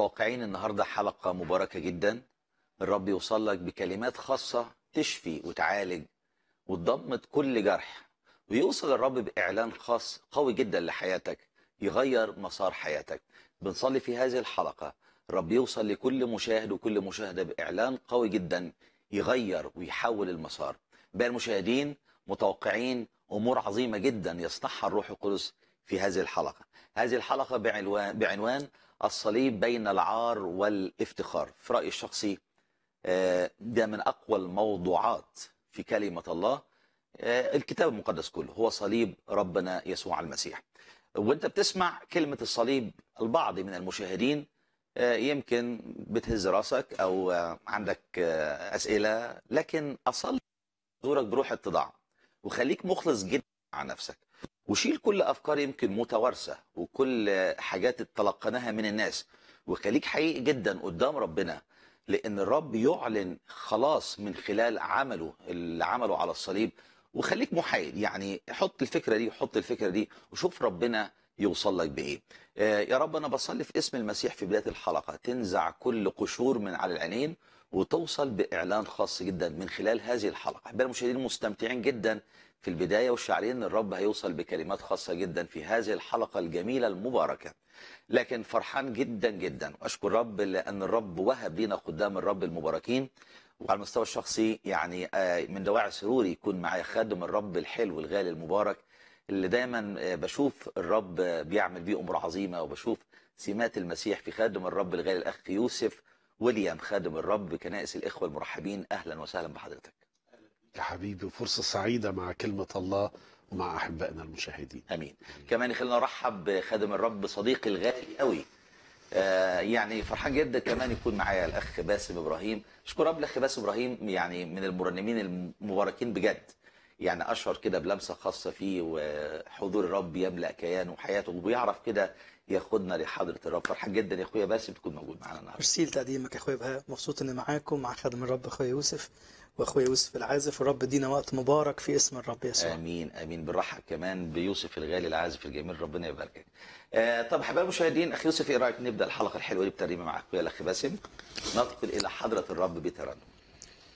متوقعين النهارده حلقة مباركة جدا الرب يوصل لك بكلمات خاصة تشفي وتعالج وتضمد كل جرح ويوصل الرب بإعلان خاص قوي جدا لحياتك يغير مسار حياتك بنصلي في هذه الحلقة الرب يوصل لكل مشاهد وكل مشاهدة بإعلان قوي جدا يغير ويحول المسار بقى المشاهدين متوقعين أمور عظيمة جدا يصنعها الروح القدس في هذه الحلقة هذه الحلقة بعنوان, بعنوان الصليب بين العار والافتخار في رأيي الشخصي آه، ده من أقوى الموضوعات في كلمة الله آه، الكتاب المقدس كله هو صليب ربنا يسوع المسيح وانت بتسمع كلمة الصليب البعض من المشاهدين آه، يمكن بتهز راسك أو آه، عندك آه، أسئلة لكن أصلي حضورك بروح اتضاع وخليك مخلص جدا مع نفسك وشيل كل افكار يمكن متوارثه وكل حاجات تلقناها من الناس وخليك حقيقي جدا قدام ربنا لان الرب يعلن خلاص من خلال عمله اللي عمله على الصليب وخليك محايد يعني حط الفكره دي وحط الفكره دي وشوف ربنا يوصل لك بايه آه، يا رب انا بصلي في اسم المسيح في بدايه الحلقه تنزع كل قشور من على العينين وتوصل باعلان خاص جدا من خلال هذه الحلقه احبائي المشاهدين مستمتعين جدا في البدايه والشاعرين ان الرب هيوصل بكلمات خاصه جدا في هذه الحلقه الجميله المباركه لكن فرحان جدا جدا واشكر رب لان الرب وهب لينا قدام الرب المباركين وعلى المستوى الشخصي يعني آه، من دواعي سروري يكون معايا خادم الرب الحلو الغالي المبارك اللي دايما آه، بشوف الرب آه، بيعمل بيه امور عظيمه وبشوف سمات المسيح في خادم الرب الغالي الاخ يوسف ويليام خادم الرب كنائس الاخوه المرحبين اهلا وسهلا بحضرتك يا حبيبي وفرصة سعيدة مع كلمة الله ومع أحبائنا المشاهدين امين كمان خلينا نرحب بخادم الرب صديقي الغالي قوي آه يعني فرحان جدا كمان يكون معايا الاخ باسم ابراهيم اشكر رب الاخ باسم ابراهيم يعني من المرنمين المباركين بجد يعني اشعر كده بلمسه خاصه فيه وحضور الرب يملا كيانه وحياته وبيعرف كده ياخدنا لحضره الرب فرحان جدا يا اخويا باسم تكون موجود معانا النهارده ميرسي لتقديمك يا اخويا بهاء مبسوط اني معاكم مع خادم الرب اخويا يوسف واخويا يوسف العازف والرب يدينا وقت مبارك في اسم الرب يسوع امين امين بنرحب كمان بيوسف الغالي العازف الجميل ربنا يباركك آه طب احبائي المشاهدين اخ يوسف ايه رايك نبدا الحلقه الحلوه دي بترنيمه مع اخويا الاخ باسم ننتقل الى حضره الرب بترنم